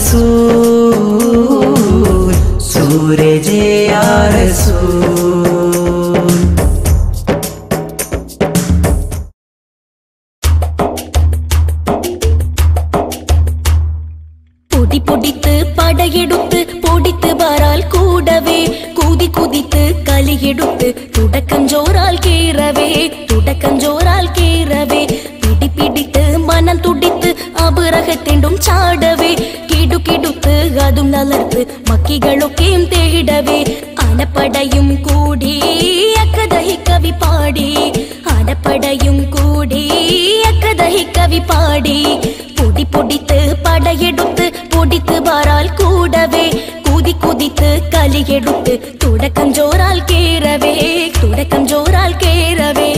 रसूल सूरज या रसूल பொடி பொடித்து படையெடுத்து பொடித்து வாரால் கூடவே கூதி குதித்து களி எடுத்து துடக்கஞ்சோரால் கேறவே துடக்கஞ்சோரால் கேறவே பிடி பிடித்து மனம் துடித்து அபுரகத்திண்டும் சாடவே கிடு கிடுத்து அதும் நலர்த்து மக்கிகளொக்கேம் தேடவே அனப்படையும் கூடி அக்கதகி கவி பாடி அனப்படையும் கூடி அக்கதகி கவி பாடி பொடி பொடித்து படையெடுத்து பொடித்து வாரால் கூடவே குதி குதித்து களி எடுத்து துடக்கஞ்சோரால் கேறவே துடக்கஞ்சோரால் கேறவே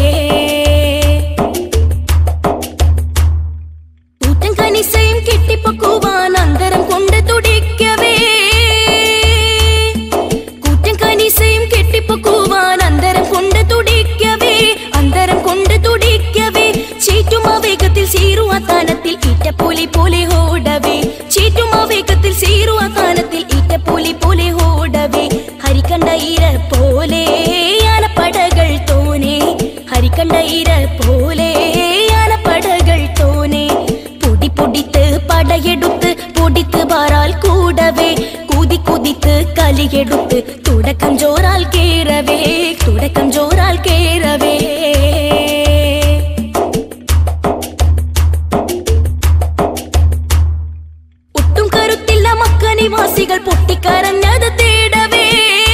ஊத்தங்கனிசையும் கெட்டி பக்குவான் அந்தரம் கொண்டு துடிக்கவே கூட்டங்கனிசையும் கெட்டி பக்குவான் அந்தரம் கொண்டு துடிக்கவே அந்தரம் கொண்டு துடிக்கவே ചീറ്റുമാ വേഗത്തിൽ സീറുവാ താനത്തിൽ ഈറ്റപ്പൂലി പോലെ ഓടവേ ചീറ്റുമാ വേഗത്തിൽ സീറുവാ താനത്തിൽ ഈറ്റപ്പൂലി പോലെ ഓടവേ ഹരിക്കണ്ട ഈര പോലെ ആനപ്പടകൾ തോനെ ഹരിക്കണ്ട ഈര പോലെ ആനപ്പടകൾ തോനെ പൊടി പൊടിത്ത് പടയെടുത്ത് പൊടിത്ത് വാറാൽ കൂടവേ കുതി കുതിത്ത് കലിയെടുത്ത് തുടക്കം ജോറാൽ കേറവേ തുടക്കം ജോറാൽ കേറവേ ഒട്ടും കരുത്തില്ല മക്ക നിവാസികൾ പൊട്ടിക്കരഞ്ഞത് തേടവേ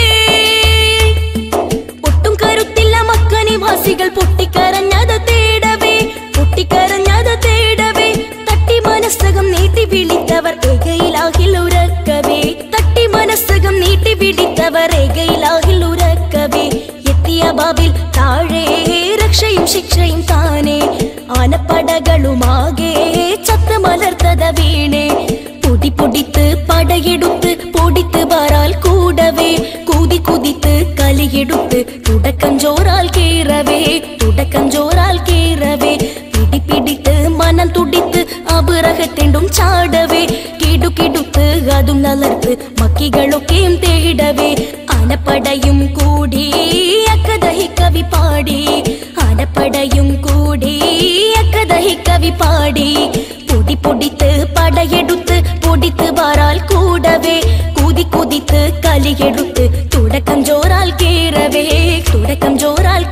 ഒട്ടും കരുത്തില്ല മക്ക നിവാസികൾ പൊട്ടിക്കരഞ്ഞത് തേടവേ പൊട്ടിക്കരഞ്ഞത് തേടവേ തട്ടി മനസ്സകം നീട്ടി വിളിത്തവർ ഏകയിലാകിൽ ഉറക്കവേ തട്ടി മനസ്സകം നീട്ടി വിളിത്തവർ ഏകയിലാകിൽ ഉറക്കവേ എത്തിയ ബാബിൽ താഴെ രക്ഷയും ശിക്ഷയും താനേ ആനപ്പടകളുമാകെ ചത്ത് മലർത്തത വീണേ പൊടി പൊടിത്ത് പടയെടുത്ത് പൊടിത്ത് വാറാൽ കൂടവേ കൂതി കുതിത്ത് കളിയെടുത്ത് തുടക്കം ജോറാൽ കേറവേ തുടക്കം ജോറാൽ കേറവേ പിടി പിടിത്ത് മനം തുടിത്ത് അപുറകത്തിണ്ടും ചാടവേ കിടു കിടുത്ത് അതും നലർത്ത് മക്കികളൊക്കെയും തേടവേ അനപ്പടയും കൂടി അക്കദഹി കവി പാടി അനപ്പടയും കൂടി അക്കദഹി കവി പാടി പൊടി പൊടിത്ത് പടയെടുത്ത് പൊടിത്ത് വാറാൽ കൂടവേ കുതി കുതിത്ത് കളിയെടുത്ത് തുടക്കം ജോറാൽ കേറവേ തുടക്കം ജോറാൽ